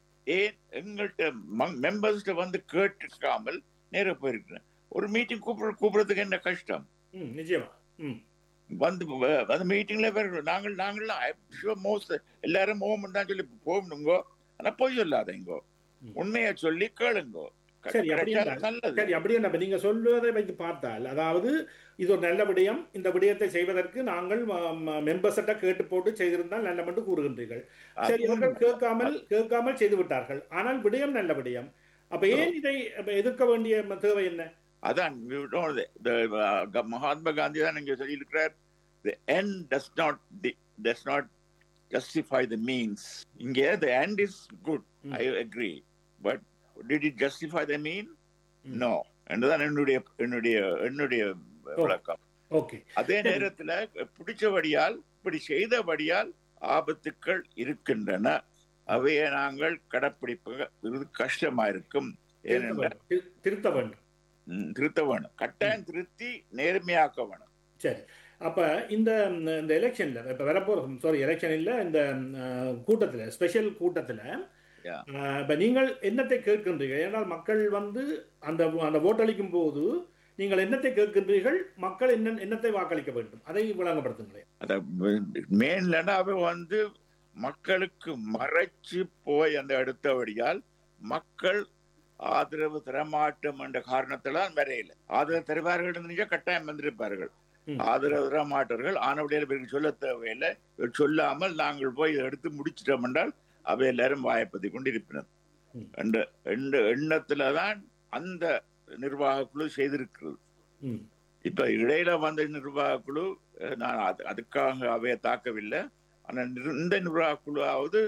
ஏன் எங்கள்கிட்ட மெம்பர்ஸ்கிட்ட வந்து கேட்டுக்காமல் நேர போயிருக்கிறேன் ஒரு மீட்டிங் கூப்பிட கூப்பிடுறதுக்கு என்ன கஷ்டம் ம் நிச்சயமா ம் வந்து வ- அந்த மீட்டிங்ல வேற நாங்கள் நாங்கள்லாம் மோஸ்ட் எல்லாரும் ஓம் தான் சொல்லி போகணுங்கோ ஆனா போய் சொல்லாதீங்கோ ம். உண்மையை சொல்லி கேளுங்கோ க- சரி, அப்படி கிடைச்சால் என்றால் நல்லது சரி அப்படி என்ன இப்ப நீங்க சொல்வதை வைத்து பார்த்தால் அதாவது இது ஒரு நல்ல விடயம் இந்த விடயத்தை செய்வதற்கு நாங்கள் மெம்பர்ஸ்கிட்ட கேட்டு போட்டு செய்திருந்தால் நல்ல மட்டும் கூறுகின்றீர்கள் சரி அது அவர்கள் கேட்காமல் கேட்காமல் செய்து விட்டார்கள் ஆனால் விடயம் நல்ல விடயம் அப்ப ஏன் இதை அப்ப எதிர்க்க வேண்டிய ம- தேவை என்ன அதான் you know, the- the, uh, க- மகாத்மா காந்தி தான் இங்க சொல்லியிருக்கிறார் the end does not di- does not justify the means இங்க the end is good ம். I agree but did it justify the mean ம். no என்றுதான் என்னுடைய என்னுடைய என்னுடைய விளக்கம் ஓகே அதே சரி. நேரத்துல பிடிச்சபடியால் இப்படி செய்தபடியால் ஆபத்துக்கள் இருக்கின்றன அவையை நாங்கள் கடைப்பிடிப்பது கஷ்டமா இருக்கும் திருத்த ஏனென்றால் வேண்டும் திரு- திருத்த வேண்டும் ம், திருத்த வேணும் கட்டாயம் திருத்தி நேர்மையாக்க வேணும் சரி அப்ப இந்த இந்த எலெக்ஷன்ல இப்ப வரப்போற சாரி எலெக்ஷன் இல்ல இந்த அஹ், கூட்டத்துல ஸ்பெஷல் கூட்டத்துல Yeah. அஹ், இப்ப நீங்கள் என்னத்தை கேட்கின்றீர்கள் ஏனால் மக்கள் வந்து அந்த அந்த ஓட்டளிக்கும் போது நீங்கள் என்னத்தை கேட்கின்றீர்கள் மக்கள் என்ன என்னத்தை வாக்களிக்க வேண்டும் அதை விளங்கப்படுத்துங்களேன் அத மெயின்லன்னா அவ வந்து மக்களுக்கு மறைச்சு போய் அந்த எடுத்தபடியால் மக்கள் ஆதரவு தரமாட்டோம் என்ற காரணத்தினால் வரையில ஆதரவு தருவார்கள் என்று கட்டாயம் வந்திருப்பார்கள் ம். ஆதரவு தரமாட்டார்கள் ஆனவடியால் இவர்கள் சொல்ல தேவையில்லை இவர் சொல்லாமல் நாங்கள் போய் இதை எடுத்து முடிச்சிட்டோம் என்றால் அவை எல்லாரும் வாய்ப்பதி கொண்டிருப்பினர் ம். என்ற என்ற எண்ணத்துல தான் அந்த நிர்வாக குழு செய்திருக்கிறது ம் இப்ப இடையில வந்த நிர்வாக குழு அஹ், நான் அது அதுக்காக அவைய தாக்கவில்லை ஆனா நிர்- இந்த நிர்வாக குழுவாவது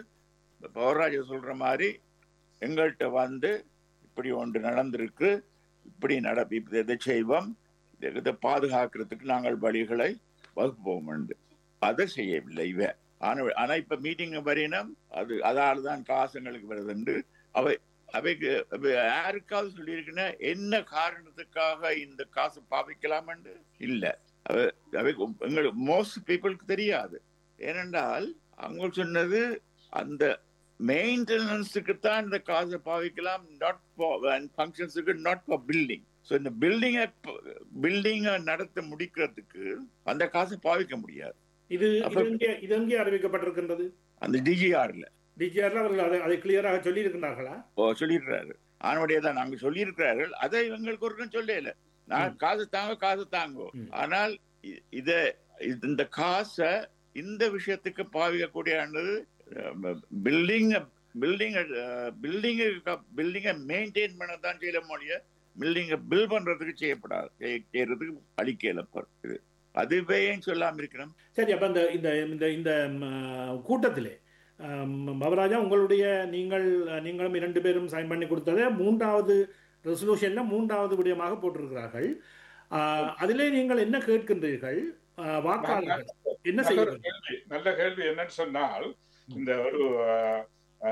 பவராஜ சொல்ற மாதிரி எங்கள்கிட்ட வந்து இப்படி ஒன்று நடந்திருக்கு இப்படி நட இப்ப இதை செய்வோம் இதை- இதை பாதுகாக்கிறதுக்கு நாங்கள் வழிகளை வகுப்போம் என்று அதை செய்யவில்லை இவ ஆனா ஆனா இப்ப மீட்டிங் வரையினம் அது அதால தான் காசுங்களுக்கு வருது என்று அவை அவைக்கு அவை யாருக்காவது சொல்லியிருக்குன்னா என்ன காரணத்துக்காக இந்த காசு பாவிக்கலாம் என்று இல்ல அவை- அவைக்கு எங்களுக்கு மோஸ்ட் பீப்புளுக்கு தெரியாது ஏனென்றால் அவங்க சொன்னது அந்த மெயின்டெனன்ஸுக்கு தான் இந்த காசை பாவிக்கலாம் நாட் ஃபங்க்ஷன்ஸுக்கு நாட் ஃபார் பில்டிங் ஸோ இந்த பில்டிங்கை பில்டிங்கை நடத்த முடிக்கிறதுக்கு அந்த காசை பாவிக்க முடியாது இது இது அப்ப- எங்கே இது எங்கே அறிவிக்கப்பட்டிருக்கின்றது அந்த டிஜிஆர்ல டிஜிஆர்ல அவர்கள் அதை அதை கிளியராக சொல்லி இருக்கின்றார்களா சொல்லிடுறாரு ஆனவடைய தான் நாங்க சொல்லியிருக்கிறார்கள் அதை எங்களுக்கு ஒருக்கும் சொல்லல நான் காசு தாங்க காசு தாங்கோ ம். ஆனால் இ- இத இது- இந்த காசை இந்த விஷயத்துக்கு பாவிக்கக்கூடியது பில்டிங் பில்டிங் பில்டிங் பில்டிங்கை மெயின்டைன் பண்ண தான் செய்யல மொழிய பில்டிங்கை பில் பண்றதுக்கு செய்யப்படாது செய்- செய்யறதுக்கு அளிக்கல இது அதுவே ஏன் சொல்லாம இருக்கணும் சரி அப்ப இந்த இந்த இந்த இந்த ம், கூட்டத்திலே ஆம், பவராஜா உங்களுடைய நீங்கள் நீங்களும் இரண்டு பேரும் சைன் பண்ணி கொடுத்ததை மூன்றாவது ரெசல்யூஷன்ல மூன்றாவது விடயமாக போட்டிருக்கிறார்கள் ஆ, அதிலே நீங்கள் என்ன கேட்கின்றீர்கள் ஆ, வாக்காளர்கள் என்ன நல்ல செய்ய ஒரு கேள்வி நல்ல கேள்வி என்னன்னு சொன்னால் இந்த ஒரு அஹ்,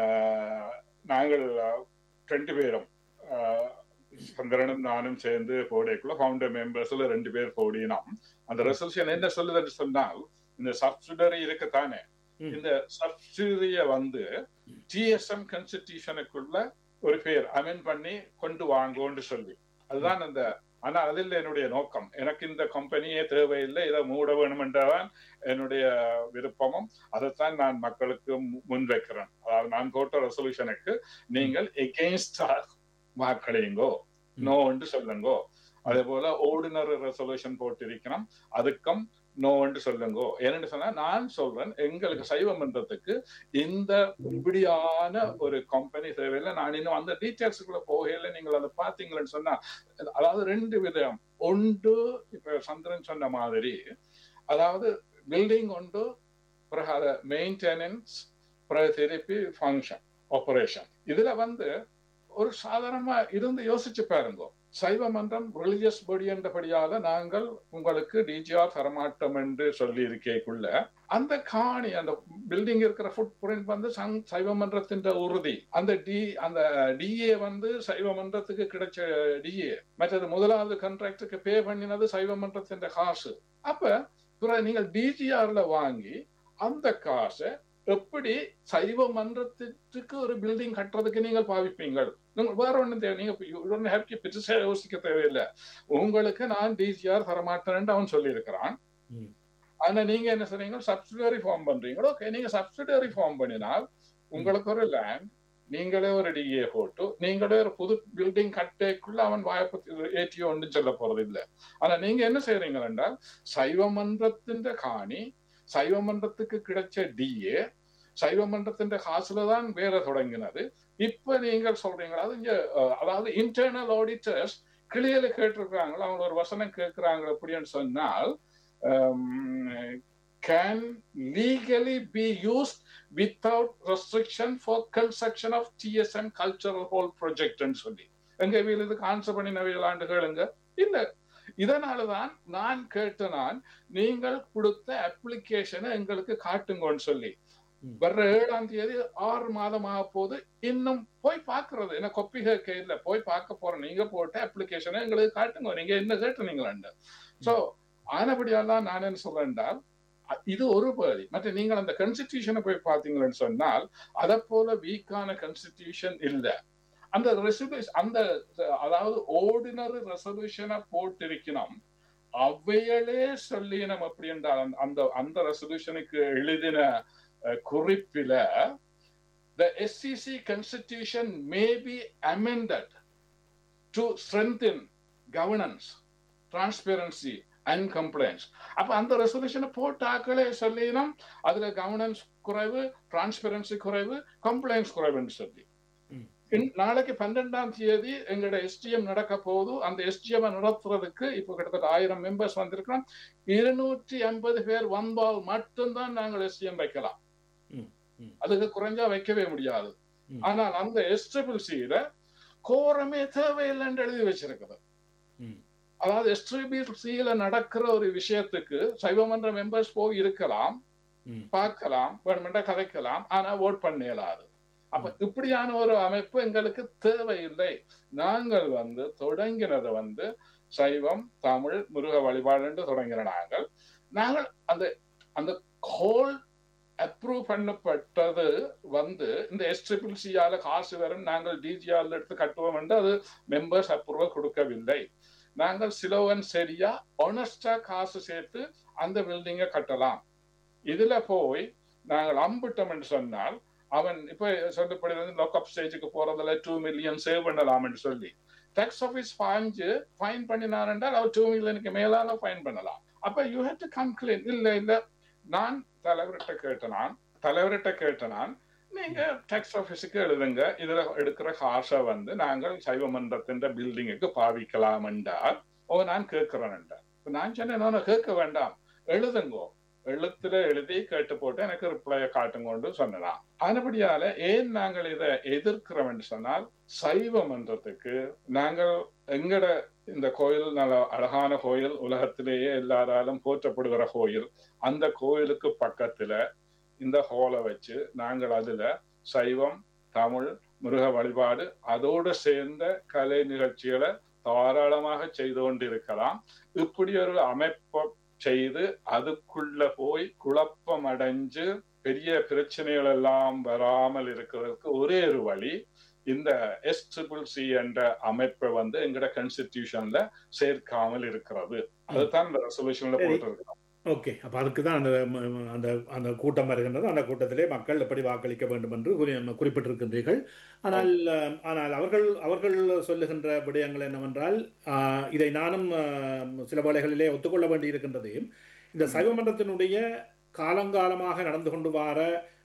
அஹ், நாங்கள் அஹ், ரெண்டு பேரும் அஹ், சந்திரனும் நானும் சேர்ந்து போடைக்குள்ள ஃபவுண்டர் மெம்பர்ஸ்ல ரெண்டு பேர் போடினோம் அந்த ரெசல்யூஷன் என்ன சொல்லுதுன்னு சொன்னால் இந்த சப்சிடரி இருக்குத்தானே ம். இந்த சப்சிடரிய வந்து டிஎஸ்எம் கான்ஸ்டிடியூஷனுக்குள்ள ஒரு பேர் அமெண்ட் பண்ணி கொண்டு வாங்கோன்னு சொல்லி அதுதான் அந்த ஆனா அதில் என்னுடைய நோக்கம் எனக்கு இந்த கம்பெனியே தேவையில்லை இதை மூட வேணுமென்றதான் என்னுடைய விருப்பமும் அதைத்தான் நான் மக்களுக்கு மு- முன்வைக்கிறேன் அதாவது நான் போட்ட ரெசல்யூஷனுக்கு நீங்கள் எகெயின்ஸ்ட் வாக்களியுங்கோ நோன்னு சொல்லுங்கோ அதே போல ஓர்டினரி ரெசல்யூஷன் போட்டிருக்கிறோம் அதுக்கும் நோன்னு சொல்லுங்கோ ஏன்னு சொன்னா நான் சொல்றேன் எங்களுக்கு சைவ மன்றத்துக்கு இந்த இப்படியான ஒரு கம்பெனி தேவையில்லை நான் இன்னும் அந்த டீட்டெயில்ஸுக்குள்ள போகையில நீங்கள் அதை பாத்தீங்களேன்னு சொன்னா அதாவது ரெண்டு விதம் ஒன்று இப்ப சந்திரன் சொன்ன மாதிரி அதாவது பில்டிங் உண்டு பிறகு அதை மெயின்டெனன்ஸ் பிறகு திருப்பி ஃபங்க்ஷன் ஆபரேஷன் இதுல வந்து ஒரு சாதாரணமா இருந்து யோசிச்சு பாருங்க சைவ மன்றம் ரிலிஜியஸ் பாடி என்றபடியால நாங்கள் உங்களுக்கு டிஜிஆர் தரமாட்டோம் என்று சொல்லி இருக்கேக்குள்ள அந்த காணி அந்த பில்டிங் இருக்கிற ஃபுட் பிரிண்ட் வந்து சங் சைவ மன்றத்தின் உறுதி அந்த டி அந்த டிஏ வந்து சைவ மன்றத்துக்கு கிடைச்ச டிஏ மற்றது முதலாவது கான்ட்ராக்டுக்கு பே பண்ணினது சைவ மன்றத்தின் காசு அப்ப பிறகு நீங்கள் டிஜிஆர்ல வாங்கி அந்த காசை எப்படி சைவ மன்றத்திற்கு ஒரு பில்டிங் கட்டுறதுக்கு நீங்கள் பாவிப்பீங்கள் நீங்க வேற ஒண்ணும் தேவை நீங்க ஹேப்பி பெருசா யோசிக்க தேவையில்லை உங்களுக்கு நான் டிஜிஆர் தரமாட்டேன்னு அவன் சொல்லியிருக்கிறான் ம். ஆனா நீங்க என்ன சொன்னீங்க சப்சிடரி ஃபார்ம் பண்றீங்களோ ஓகே நீங்க சப்சிடரி ஃபார்ம் பண்ணினால் உங்களுக்கு ஒரு லேண்ட் நீங்களே ஒரு டிஏ போட்டு நீங்களே ஒரு புது பில்டிங் கட்டேக்குள்ள அவன் வாய்ப்பு ஏற்றியோ ஒன்றும் சொல்ல போறது இல்லை ஆனா நீங்க என்ன செய்யறீங்க என்றால் சைவ மன்றத்தின் காணி சைவ மன்றத்துக்கு கிடைச்ச டிஏ சைவ மன்றத்தின் காசுல தான் வேற தொடங்கினது இப்ப நீங்கள் சொல்றீங்களா அது இங்க அஹ், அதாவது இன்டர்னல் ஆடிட்டர்ஸ் கிளியில கேட்டிருக்கிறாங்களா அவங்க ஒரு வசனம் கேட்கிறாங்க அப்படின்னு சொன்னால் can legally be used without restriction for construction of DSM cultural whole ப்ராஜெக்ட்னு சொல்லி எங்க வீல் இதுக்கு ஆன்சர் பண்ணினவைகள் ஆண்டுகளுங்க இல்ல இதனாலதான் நான் கேட்ட நான் நீங்கள் கொடுத்த அப்ளிகேஷனை எங்களுக்கு காட்டுங்கன்னு சொல்லி ம். வர்ற ஏழாம் தேதி ஆறு மாதம் ஆக போது இன்னும் போய் பாக்குறது என்ன கொப்பி கேட்க இல்ல போய் பார்க்க போறோம் நீங்க போட்ட அப்ளிகேஷனை எங்களுக்கு காட்டுங்க நீங்க என்ன கேட்டுனீங்களாண்டு சோ ஆனபடியால் நான் என்ன சொல்றேன் என்றால், அ- இது ஒரு பகுதி மற்ற நீங்கள் அந்த கான்ஸ்டிடியூஷனை போய் பார்த்தீங்கன்னு சொன்னால் அதை போல வீக்கான கான்ஸ்டிடியூஷன் இல்ல அந்த ரெசல்யூஷன் அந்த அதாவது ஓர்டினரி ரெசல்யூஷனை போட்டிருக்கணும் அவைகளே சொல்லினம் அப்படி என்றால் அந்த- அந்த அந்த ரெசல்யூஷனுக்கு எழுதின அஹ், குறிப்பில the SCC constitution may be amended to strengthen governance, transparency and compliance. அப்ப அந்த ரெசல்யூஷனை போட்டாக்களே சொல்லினோம் அதுல கவர்னன்ஸ் குறைவு டிரான்ஸ்பெரன்சி குறைவு கம்ப்ளைண்ட்ஸ் குறைவுன்னு சொல்லி ம். இன்- நாளைக்கு பன்னெண்டாம் தேதி எங்களோட எஸ்டிஎம் நடக்க போகுது அந்த எஸ்டிஎம் நடத்துறதுக்கு இப்போ கிட்டத்தட்ட ஆயிரம் மெம்பர்ஸ் வந்திருக்கிறோம் இருநூற்றி ஐம்பது பேர் வந்தால் மட்டும்தான் நாங்கள் எஸ்டிஎம் வைக்கலாம் ம், ம். அதுக்கு குறைஞ்சா வைக்கவே முடியாது ம். ஆனால் அந்த எஸ்டிபிள்சியில கோரமே தேவையில்லைன்னு எழுதி வச்சிருக்குது ம். அதாவது எஸ்டிபிள்சியில நடக்கிற ஒரு விஷயத்துக்கு சைவமன்ற மெம்பர்ஸ் போய் இருக்கலாம் ம். பார்க்கலாம் வேணுமெண்டா கதைக்கலாம் ஆனா ஓட் பண்ண இயலாது அப்ப இப்படியான ஒரு அமைப்பு எங்களுக்கு தேவையில்லை நாங்கள் வந்து தொடங்கினது வந்து சைவம் தமிழ் முருக வழிபாடு தொடங்கின நாங்கள் நாங்கள் அந்த அந்த ஹோல் அப்ரூவ் பண்ணப்பட்டது வந்து இந்த எஸ்ட்ரிபிள்சியால காசு வரும் நாங்கள் டிஜிஆர்ல எடுத்து கட்டுவோம் என்று அது மெம்பர்ஸ் அப்ரூவல் கொடுக்கவில்லை நாங்கள் சிலவன் சரியா ஒனஸ்டா காசு சேர்த்து அந்த பில்டிங்கை கட்டலாம் இதுல போய் நாங்கள் அம்பிட்டோம் என்று சொன்னால் அவன் இப்ப சொல்லப்படுகிறது லாக்அப் ஸ்டேஜுக்கு போறதுல டூ மில்லியன் சேவ் பண்ணலாம் என்று சொல்லி டேக்ஸ் ஆஃபீஸ் பாஞ்சு ஃபைன் பண்ணினார் என்றால் அவர் டூ மில்லியனுக்கு மேலால ஃபைன் பண்ணலாம் அப்ப you have to come clean இல்ல இல்ல நான் தலைவர்கிட்ட கேட்ட நான் தலைவர்கிட்ட கேட்ட நான் நீங்க டாக்ஸ் ஆபீஸுக்கு எழுதுங்க இதுல எடுக்கிற காசை வந்து நாங்கள் சைவ மன்றத்தின் பில்டிங்குக்கு பாவிக்கலாம் என்றால் ஓ நான் கேட்கிறேன் நான் சொன்னேன் நான் கேட்க வேண்டாம் எழுதுங்கோ எழுத்துல எழுதி கேட்டு போட்டு எனக்கு ரிப்ளைய காட்டுங்கொண்டு சொன்னான் அதுபடியால ஏன் நாங்கள் இதை எதிர்க்கிறோம் என்று சொன்னால் சைவ மன்றத்துக்கு நாங்கள் எங்கட இந்த கோயில் நல்ல அழகான கோயில் உலகத்திலேயே எல்லாராலும் போற்றப்படுகிற கோயில் அந்த கோயிலுக்கு பக்கத்துல இந்த ஹோலை வச்சு நாங்கள் அதுல சைவம் தமிழ் மிருக வழிபாடு அதோடு சேர்ந்த கலை நிகழ்ச்சிகளை தாராளமாக செய்து கொண்டிருக்கலாம் இப்படி ஒரு அமைப்பை செய்து அதுக்குள்ள போய் குழப்பம் அடைஞ்சு பெரிய பிரச்சனைகள் எல்லாம் வராமல் இருக்கிறதுக்கு ஒரே ஒரு வழி இந்த எஸ் ட்ரிபிள் சி என்ற அமைப்பை வந்து எங்கட கான்ஸ்டிடியூஷன்ல சேர்க்காமல் இருக்கிறது அதுதான் இந்த ரெசல்யூஷன்ல போட்டிருக்கிறோம் ஓகே அப்ப அதுக்கு தான் அந்த அந்த அந்த கூட்டம் வருகின்றது அந்த கூட்டத்திலே மக்கள் எப்படி வாக்களிக்க வேண்டும் என்று குறிப்பிட்டிருக்கின்றீர்கள் ஆனால் ஆனால் அவர்கள் அவர்கள் சொல்லுகின்ற விடயங்கள் என்னவென்றால் இதை நானும் சில வேளைகளிலே ஒத்துக்கொள்ள வேண்டி இருக்கின்றது இந்த சைவமன்றத்தினுடைய காலங்காலமாக நடந்து கொண்டு வர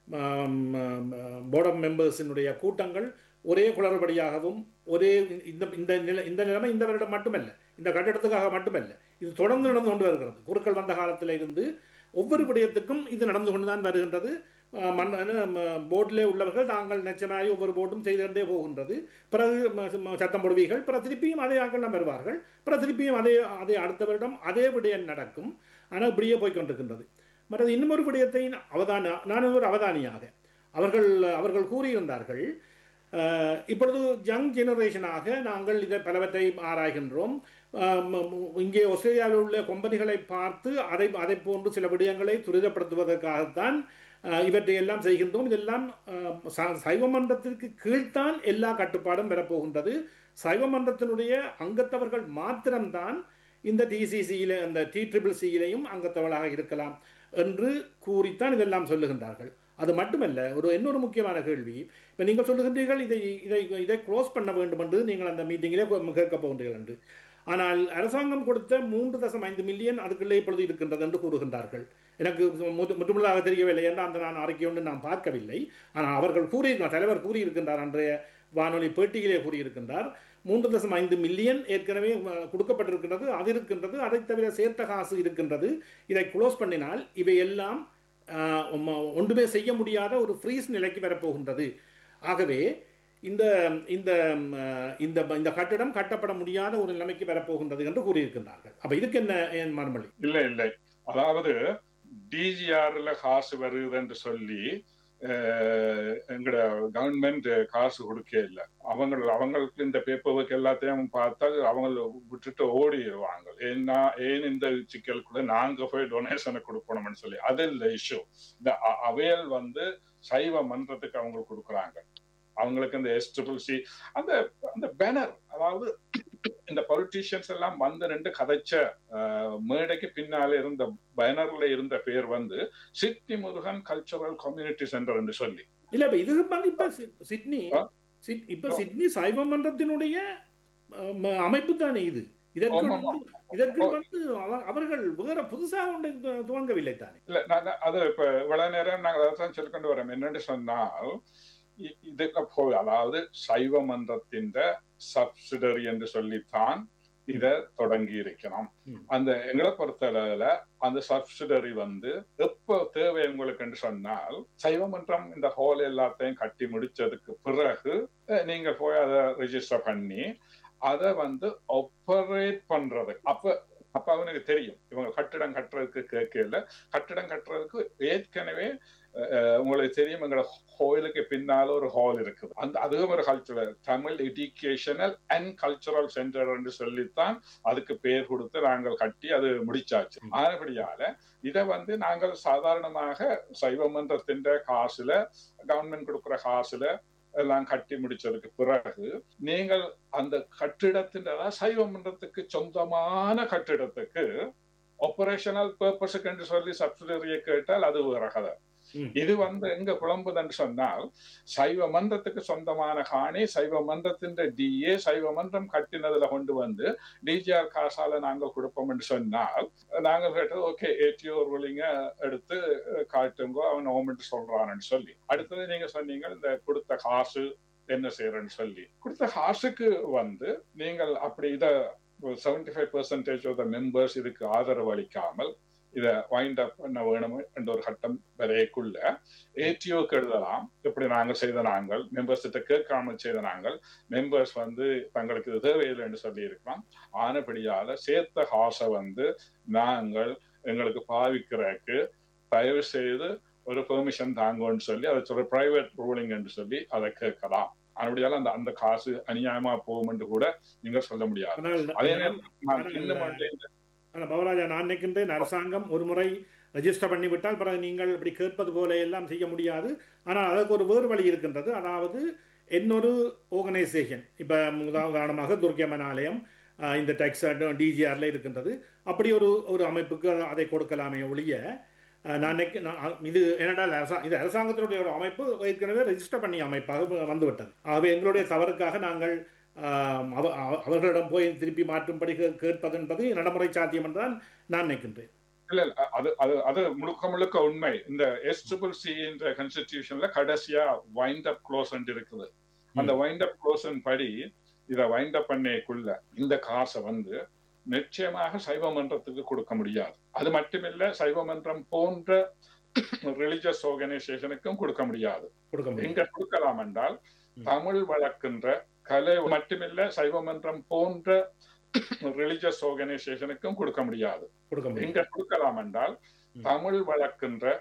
போர்ட் ஆஃப் மெம்பர்ஸினுடைய கூட்டங்கள் ஒரே குளறுபடியாகவும் ஒரே இந்த இந்த நிலை இந்த நிலைமை இந்த வருடம் மட்டுமல்ல இந்த கட்டிடத்துக்காக மட்டுமல்ல இது தொடர்ந்து நடந்து கொண்டு வருகிறது குருக்கள் வந்த காலத்தில் இருந்து ஒவ்வொரு விடயத்துக்கும் இது நடந்து கொண்டு தான் வருகின்றது மண் போர்டிலே உள்ளவர்கள் தாங்கள் நிச்சயமாகி ஒவ்வொரு போர்டும் செய்து கொண்டே போகின்றது பிறகு சத்தம் போடுவீர்கள் பிற திருப்பியும் அதே ஆட்கள் வருவார்கள் பிற திருப்பியும் அதே அதே அடுத்த வருடம் அதே விடயம் நடக்கும் ஆனால் இப்படியே போய்கொண்டிருக்கின்றது மற்றது இன்னும் ஒரு விடயத்தை அவதான நான் ஒரு அவதானியாக அவர்கள் அவர்கள் கூறியிருந்தார்கள் இப்பொழுது யங் ஜெனரேஷனாக நாங்கள் இதை பலவற்றை ஆராய்கின்றோம் இங்கே ஆஸ்திரேலியாவில் உள்ள கொம்பனிகளை பார்த்து அதை அதை போன்று சில விடயங்களை துரிதப்படுத்துவதற்காகத்தான் இவற்றை எல்லாம் செய்கின்றோம் இதெல்லாம் சைவ மன்றத்திற்கு கீழ்த்தான் எல்லா கட்டுப்பாடும் பெறப்போகின்றது சைவ மன்றத்தினுடைய அங்கத்தவர்கள் மாத்திரம்தான் இந்த டிசிசியில அந்த டி ட்ரிபிள் சியிலையும் அங்கத்தவர்களாக இருக்கலாம் என்று கூறித்தான் இதெல்லாம் சொல்லுகின்றார்கள் அது மட்டுமல்ல ஒரு இன்னொரு முக்கியமான கேள்வி இப்போ நீங்கள் சொல்லுகின்றீர்கள் இதை இதை இதை க்ளோஸ் பண்ண வேண்டும் என்று நீங்கள் அந்த மீட்டிங்கிலே கேட்க போகின்றீர்கள் என்று ஆனால் அரசாங்கம் கொடுத்த மூன்று தசம் ஐந்து மில்லியன் அதுக்குள்ளே இப்பொழுது இருக்கின்றது என்று கூறுகின்றார்கள் எனக்கு முற்றுமுள்ளாக தெரியவில்லை என்று அந்த நான் அறிக்கை ஒன்று நான் பார்க்கவில்லை ஆனால் அவர்கள் கூறியிருக்கிறார் தலைவர் கூறியிருக்கின்றார் அன்றைய வானொலி பேட்டியிலே கூறியிருக்கின்றார் மூன்று தசம் ஐந்து மில்லியன் ஏற்கனவே கொடுக்கப்பட்டிருக்கின்றது அது இருக்கின்றது அதை தவிர சேர்த்த காசு இருக்கின்றது இதை க்ளோஸ் பண்ணினால் இவை எல்லாம் ஒன்றுமே செய்ய முடியாத ஒரு ஃப்ரீஸ் நிலைக்கு வரப்போகின்றது ஆகவே இந்த இந்த இந்த இந்த கட்டிடம் கட்டப்பட முடியாத ஒரு நிலைமைக்கு வரப்போகின்றது என்று கூறியிருக்கின்றார்கள் அப்ப இதுக்கு என்ன என் மறுமொழி இல்லை இல்லை அதாவது டிஜிஆர்ல காசு வருது என்று சொல்லி எங்கட கவர்மெண்ட் காசு கொடுக்க இல்லை அவங்க அவங்களுக்கு இந்த பேப்பர் ஒர்க் எல்லாத்தையும் பார்த்தா அவங்க விட்டுட்டு ஓடிடுவாங்க ஏன்னா ஏன் இந்த சிக்கலுக்குள்ள நாங்க போய் டொனேஷனை கொடுக்கணும்னு சொல்லி அது இல்லை இஷ்யூ இந்த அவையல் வந்து சைவ மன்றத்துக்கு அவங்க கொடுக்குறாங்க அவங்களுக்கு இந்த எஸ் ட்ரிபிள் சி அந்த அந்த பேனர் அதாவது இந்த பொலிட்டீஷியன்ஸ் எல்லாம் வந்து ரெண்டு கதைச்ச மேடைக்கு பின்னாலே இருந்த பேனர்ல இருந்த பேர் வந்து Sydney Murugan cultural community centre என்று சொல்லி இல்ல இப்ப இது இப்ப சிட்னி இப்ப சிட்னி சைவ மன்றத்தினுடைய அமைப்பு தானே இது இதற்கு இதற்கு வந்து அவர்கள் வேற புதுசா ஒன்று துவங்கவில்லை தானே இல்ல நான் அது இப்ப இவ்வளவு நேரம் நாங்கள் அதான் சொல்லிக்கொண்டு வரோம் என்னன்னு சொன்னால் இதுக்கு போய் அதாவது சைவ மன்றத்தின் சப்சிடரி என்று சொல்லித்தான் இத தொடங்கி இருக்கிறோம் அந்த எங்களை பொறுத்தளவுல அந்த சப்சிடரி வந்து எப்போ தேவை உங்களுக்கு சொன்னால் சைவ மன்றம் இந்த ஹால் எல்லாத்தையும் கட்டி முடிச்சதுக்கு பிறகு நீங்க போய் அதை ரெஜிஸ்டர் பண்ணி அதை வந்து ஆப்பரேட் பண்றது அப்ப அப்ப அவனுக்கு தெரியும் இவங்க கட்டிடம் கட்டுறதுக்கு கேட்கல கட்டிடம் கட்டுறதுக்கு ஏற்கனவே உங்களுக்கு தெரியும் எங்களோட கோயிலுக்கு பின்னால ஒரு ஹால் இருக்குது அந்த அதுவும் ஒரு cultural Tamil educational and cultural centre என்று சொல்லித்தான் அதுக்கு பேர் கொடுத்து நாங்கள் கட்டி அது முடிச்சாச்சு ஆனபடியால இதை வந்து நாங்கள் சாதாரணமாக சைவ மன்றத்தின் காசுல கவர்மெண்ட் கொடுக்குற காசுல எல்லாம் கட்டி முடிச்சதுக்கு பிறகு நீங்கள் அந்த கட்டிடத்தின் சைவ மன்றத்துக்கு சொந்தமான கட்டிடத்துக்கு ஆபரேஷனல் பர்பஸுக்கு என்று சொல்லி சப்சிடரியை கேட்டால் அது வேற கதை ம். இது வந்து எங்க குழம்புதுன்னு சொன்னால் சைவ மன்றத்துக்கு சொந்தமான காணி சைவ மன்றத்தின் டிஏ சைவ மன்றம் கட்டினதுல கொண்டு வந்து டிஜிஆர் காசால நாங்க கொடுப்போம்னு சொன்னால் நாங்க கேட்டது ஓகே ஏடிஓ ரூலிங்க எடுத்து அஹ், காட்டுங்க அவன் ஓமெண்ட் சொல்றான்னு சொல்லி அடுத்தது நீங்க சொன்னீங்க இந்த கொடுத்த காசு என்ன செய்யறேன்னு சொல்லி கொடுத்த காசுக்கு வந்து நீங்கள் அப்படி இத seventy five percentage of the members இதுக்கு ஆதரவு அளிக்காமல் இத வைண்ட் அப் பண்ண வேணும் என்ற ஒரு கட்டம் வரைக்குள்ள ஏடிஓக்கு எழுதலாம் இப்படி நாங்கள் செய்த நாங்கள் மெம்பர்ஸ் கிட்ட கேட்காம செய்த நாங்கள் மெம்பர்ஸ் வந்து தங்களுக்கு இது தேவையில்லைன்னு சொல்லி இருக்கலாம் ஆனபடியால சேர்த்த காசை வந்து நாங்கள் எங்களுக்கு பாவிக்கிறதுக்கு தயவு செய்து ஒரு பெர்மிஷன் தாங்கன்னு சொல்லி அதை சொல்ற பிரைவேட் ரூலிங் என்று சொல்லி அதை கேட்கலாம் அப்படியால அந்த அந்த காசு அநியாயமா போகும் என்று கூட நீங்க சொல்ல முடியாது ஆனால் அதே நேரம் நான் ஆனால் இன்னும் ஒன்று இந்த ஆனால் பவராஜா நான் நினைக்கின்றேன் அரசாங்கம் ஒரு முறை ரெஜிஸ்டர் பண்ணிவிட்டால் பிறகு நீங்கள் இப்படி கேட்பது போல எல்லாம் செய்ய முடியாது ஆனால் அதற்கு ஒரு வேறு வழி இருக்கின்றது அதாவது இன்னொரு ஆர்கனைசேஷன் இப்போ உதாரணமாக துர்க்கியம்மன் ஆலயம் ஆஹ், இந்த டெக்ஸ் டிஜிஆர்ல இருக்கின்றது அப்படி ஒரு ஒரு அமைப்புக்கு அதை கொடுக்கலாமே ஒழிய ஆஹ், நான் நினைக்க நான் இது என்னடா அரசா இது அரசாங்கத்தினுடைய ஒரு அமைப்பு ஏற்கனவே ரெஜிஸ்டர் பண்ணிய அமைப்பாக வந்துவிட்டது ஆகவே எங்களுடைய தவறுக்காக நாங்கள் ஆஹ், அவ- அவ- அவர்களிடம் போய் திருப்பி மாற்றும்படி கே- கேட்பது என்பது நடைமுறை சாத்தியம் என்றுதான் நான் நினைக்கின்றேன் இல்ல இல்ல, அது அது அது முழுக்க முழுக்க உண்மை இந்த எஸ் ட்ரிபிள் சி என்ற கான்ஸ்டிடியூஷன்ல கடைசியா வைண்ட் அப் க்ளோஸ் இருக்குது அந்த வைண்ட் அப் க்ளோஸ் படி இத வைண்ட் அப் பண்ணேக்குள்ள இந்த காசை வந்து நிச்சயமாக சைவ மன்றத்துக்கு கொடுக்க முடியாது அது மட்டுமில்ல சைவ மன்றம் போன்ற ரிலிஜியஸ் ஆர்கனைசேஷனுக்கும் கொடுக்க முடியாது கொடுக்க முடியும் எங்க கொடுக்கலாம் என்றால் ம். தமிழ் வளர்க்கின்ற கலை மட்டுமில்ல சைவ மன்றம் போன்ற ரிலிஜியஸ் ஆர்கனைசேஷனுக்கும் கொடுக்க முடியாது கொடுக்க முடியும் எங்க கொடுக்கலாம் என்றால் ம். தமிழ் வளர்க்கின்ற